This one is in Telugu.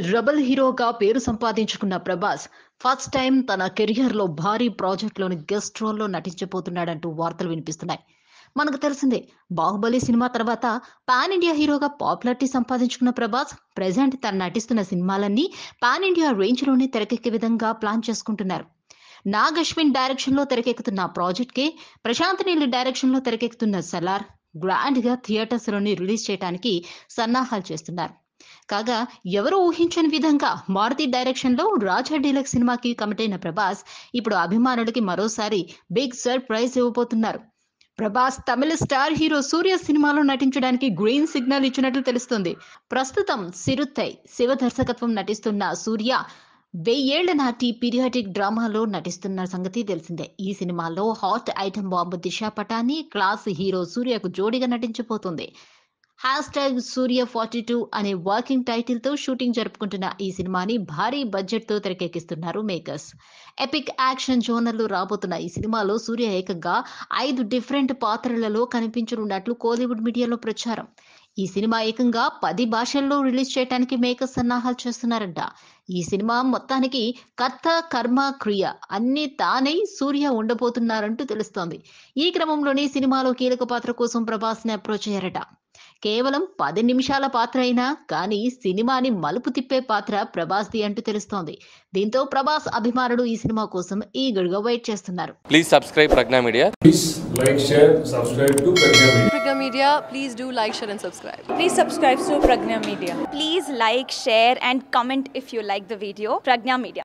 రెబల్ హీరోగా పేరు సంపాదించుకున్న ప్రభాస్ ఫస్ట్ టైం తన కెరియర్ లో భారీ ప్రాజెక్ట్ లోని గెస్ట్ రోల్ లో నటించబోతున్నాడంటూ వార్తలు వినిపిస్తున్నాయి మనకు తెలిసిందే బాహుబలి సినిమా తర్వాత పాన్ ఇండియా హీరోగా పాపులారిటీ సంపాదించుకున్న ప్రభాస్ ప్రెసెంట్ తను నటిస్తున్న సినిమాలన్నీ పాన్ ఇండియా రేంజ్ లోనే తెరకెక్కే విధంగా ప్లాన్ చేసుకుంటున్నారు నాగ్ అశ్విన్ డైరెక్షన్ లో తెరకెక్కుతున్న ప్రాజెక్ట్ కి ప్రశాంత్ నీల్ డైరెక్షన్ లో తెరకెక్కుతున్న సలార్ గ్రాండ్ గా థియేటర్స్ లోని రిలీజ్ చేయడానికి సన్నాహాలు చేస్తున్నారు కాగా ఎవరు ఊహించని విధంగా మారుతి డైరెక్షన్ లో రాజా డీలక్స్ సినిమాకి కమిట్ అయిన ప్రభాస్ ఇప్పుడు అభిమానులకి మరోసారి బిగ్ సర్ప్రైజ్ ఇవ్వబోతున్నారు ప్రభాస్ తమిళ స్టార్ హీరో సూర్య సినిమాలో నటించడానికి గ్రీన్ సిగ్నల్ ఇచ్చినట్లు తెలుస్తుంది ప్రస్తుతం సిరుత్తై శివ దర్శకత్వం నటిస్తున్న సూర్య వెయ్యేళ్ల నాటి పీరియాటిక్ డ్రామాలో నటిస్తున్న సంగతి తెలిసిందే ఈ సినిమాలో hot item bomb Disha Patani class hero సూర్యకు జోడిగా నటించబోతుంది hash tag Suriya forty two అనే వర్కింగ్ టైటిల్ తో షూటింగ్ జరుపుకుంటున్న ఈ సినిమాని భారీ బడ్జెట్ తో తెరకెక్కిస్తున్నారు మేకర్స్ ఎపిక్ యాక్షన్ జోనర్లు రాబోతున్న ఈ సినిమాలో సూర్య ఏకంగా ఐదు డిఫరెంట్ పాత్రలలో కనిపించనున్నట్లు కోలీవుడ్ మీడియాలో ప్రచారం ఈ సినిమా ఏకంగా పది భాషల్లో రిలీజ్ చేయడానికి మేకర్స్ సన్నాహాలు చేస్తున్నారంట ఈ సినిమా మొత్తానికి కర్త కర్మ క్రియ అన్ని తానై సూర్య ఉండబోతున్నారంటూ తెలుస్తోంది ఈ క్రమంలోనే సినిమాలో కీలక పాత్ర కోసం ప్రభాస్ ని అప్రోచ్ అయ్యారట కేవలం పది నిమిషాల పాత్ర అయినా కానీ సినిమాని మలుపు తిప్పే పాత్ర ప్రభాస్ది అంటూ తెలుస్తోంది దీంతో ప్రభాస్ అభిమానులు ఈ సినిమా కోసం ఈగర్గా వెయిట్ చేస్తున్నారు Please subscribe Pragna Media. Please like, share, subscribe to Pragya Media. Pragya Media, please do like, share, and subscribe. Please subscribe to Pragna Media. Please like, share, and comment if you like the video. Pragna Media.